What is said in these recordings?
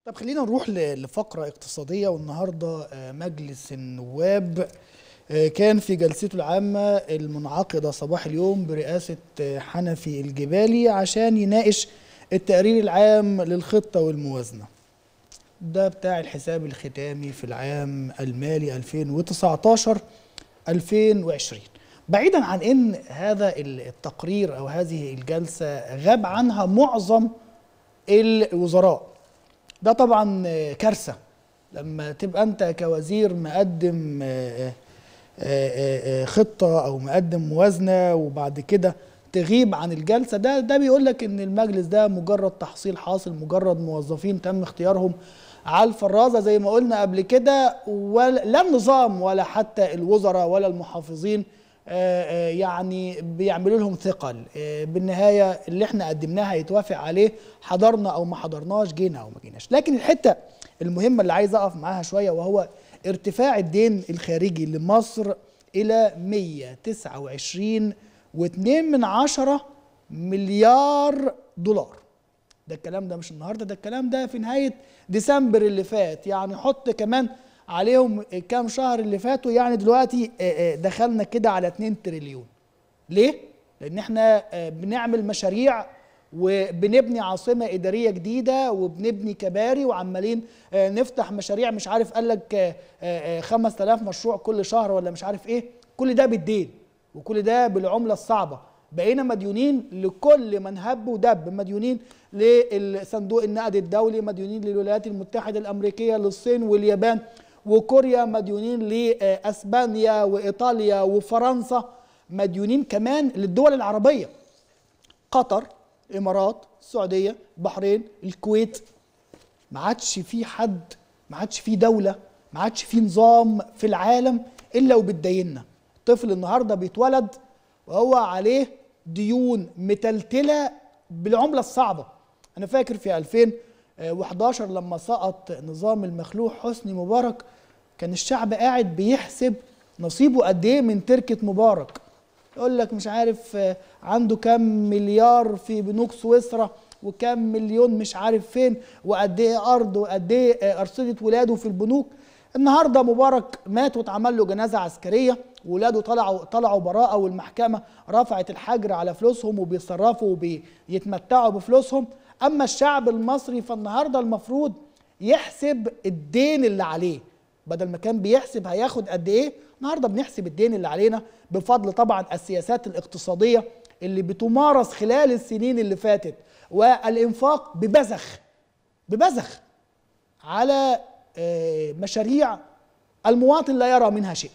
طب خلينا نروح ل- لفقرة اقتصادية والنهاردة آه، مجلس النواب آه، كان في جلسته العامة المنعقدة صباح اليوم برئاسة آه، حنفي الجبالي عشان يناقش التقرير العام للخطة والموازنة ده بتاع الحساب الختامي في العام المالي 2019 2020 بعيدا عن ان هذا التقرير او هذه الجلسة غاب عنها معظم الوزراء ده طبعا آه، كارثه لما تبقى انت كوزير مقدم آه، آه، آه، آه، خطه او مقدم موازنه وبعد كده تغيب عن الجلسه ده ده بيقول لك ان المجلس ده مجرد تحصيل حاصل مجرد موظفين تم اختيارهم على الفرازه زي ما قلنا قبل كده ولا لا النظام ولا حتى الوزراء ولا المحافظين آه، آه، يعني بيعملوا لهم ثقل آه، بالنهايه اللي احنا قدمناه هيتوافق عليه حضرنا او ما حضرناش جينا او ما جيناش لكن الحته المهمه اللي عايز اقف معاها شويه وهو ارتفاع الدين الخارجي لمصر الى 129 و2 من عشرة مليار دولار ده الكلام ده مش النهارده ده الكلام ده في نهايه ديسمبر اللي فات يعني حط كمان عليهم كام شهر اللي فاتوا يعني دلوقتي آه، آه، دخلنا كده على 2 تريليون ليه؟ لان احنا آه، بنعمل مشاريع وبنبني عاصمه اداريه جديده وبنبني كباري وعمالين آه، نفتح مشاريع مش عارف قال لك آه، آه، آه، 5000 مشروع كل شهر ولا مش عارف ايه كل ده بالدين وكل ده بالعمله الصعبه بقينا مديونين لكل من هب ودب مديونين للصندوق النقد الدولي مديونين للولايات المتحده الامريكيه للصين واليابان وكوريا مديونين لاسبانيا وايطاليا وفرنسا مديونين كمان للدول العربيه قطر الامارات السعوديه البحرين الكويت ما عادش في حد ما عادش في دوله ما عادش في نظام في العالم الا وبتديننا الطفل النهارده بيتولد وهو عليه ديون متلتله بالعمله الصعبه انا فاكر في 2011 لما سقط نظام المخلوع حسني مبارك كان الشعب قاعد بيحسب نصيبه قد ايه من تركه مبارك يقول لك مش عارف آه، عنده كام مليار في بنوك سويسرا وكام مليون مش عارف فين وقد ايه ارض وقد ايه آه، ارصده ولاده في البنوك النهارده مبارك مات واتعمل له جنازه عسكريه ولاده طلعوا طلعوا براءه والمحكمه رفعت الحجر على فلوسهم وبيتصرفوا وبيتمتعوا بفلوسهم اما الشعب المصري فالنهارده المفروض يحسب الدين اللي عليه بدل ما كان بيحسب هياخد قد ايه النهارده بنحسب الدين اللي علينا بفضل طبعا السياسات الاقتصاديه اللي بتمارس خلال السنين اللي فاتت والانفاق ببذخ ببذخ على آه، مشاريع المواطن لا يرى منها شيء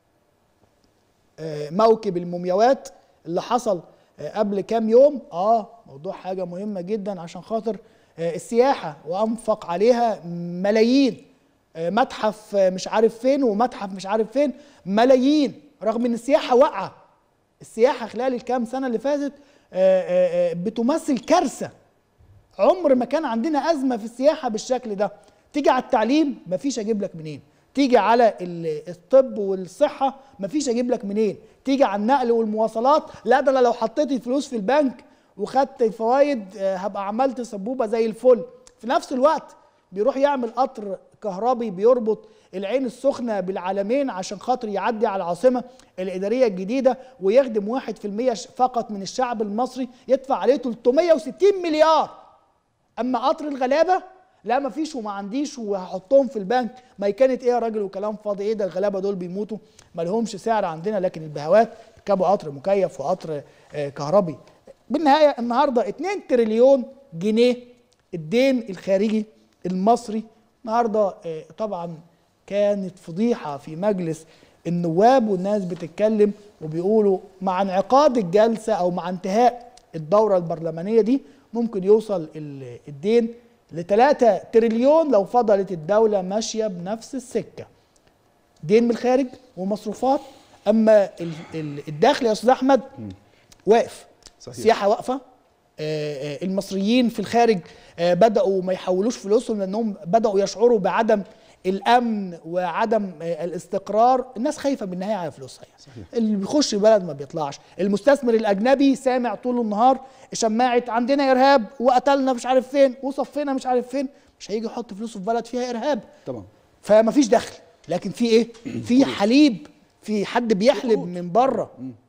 آه، موكب المومياوات اللي حصل آه، قبل كام يوم اه موضوع حاجه مهمه جدا عشان خاطر آه، السياحه وانفق عليها ملايين آه، متحف آه، مش عارف فين ومتحف مش عارف فين ملايين رغم ان السياحه واقعه السياحه خلال الكام سنه اللي فاتت آه، آه، آه، بتمثل كارثه عمر ما كان عندنا ازمه في السياحه بالشكل ده تيجي على التعليم مفيش اجيب لك منين تيجي على ال- الطب والصحه مفيش اجيب لك منين تيجي على النقل والمواصلات لا ده أنا لو حطيت الفلوس في البنك وخدت الفوائد آه، هبقى عملت سبوبه زي الفل في نفس الوقت بيروح يعمل قطر كهربي بيربط العين السخنة بالعالمين عشان خاطر يعدي على العاصمة الإدارية الجديدة ويخدم واحد في المية فقط من الشعب المصري يدفع عليه 360 مليار اما قطر الغلابه لا ما فيش وما عنديش وهحطهم في البنك ما هي كانت ايه يا راجل وكلام فاضي ايه ده الغلابه دول بيموتوا ما لهمش سعر عندنا لكن البهوات ركبوا قطر مكيف وقطر آه، كهربي بالنهايه النهارده 2 تريليون جنيه الدين الخارجي المصري النهارده آه، طبعا كانت فضيحه في مجلس النواب والناس بتتكلم وبيقولوا مع انعقاد الجلسه او مع انتهاء الدوره البرلمانيه دي ممكن يوصل ال- الدين ل 3 تريليون لو فضلت الدوله ماشيه بنفس السكه دين من الخارج ومصروفات اما ال- ال- الداخل يا استاذ احمد واقف صحيح. السياحه واقفه آه، آه، المصريين في الخارج آه، بداوا ما يحولوش فلوسهم لانهم بداوا يشعروا بعدم الامن وعدم آه، الاستقرار الناس خايفه بالنهايه على فلوسها يعني. صحيح. اللي بيخش البلد ما بيطلعش المستثمر الاجنبي سامع طول النهار شماعه عندنا ارهاب وقتلنا مش عارف فين وصفينا مش عارف فين مش هيجي يحط فلوسه في بلد فيها ارهاب طبعا فما فيش دخل لكن في ايه في حليب في حد بيحلب قروض. من بره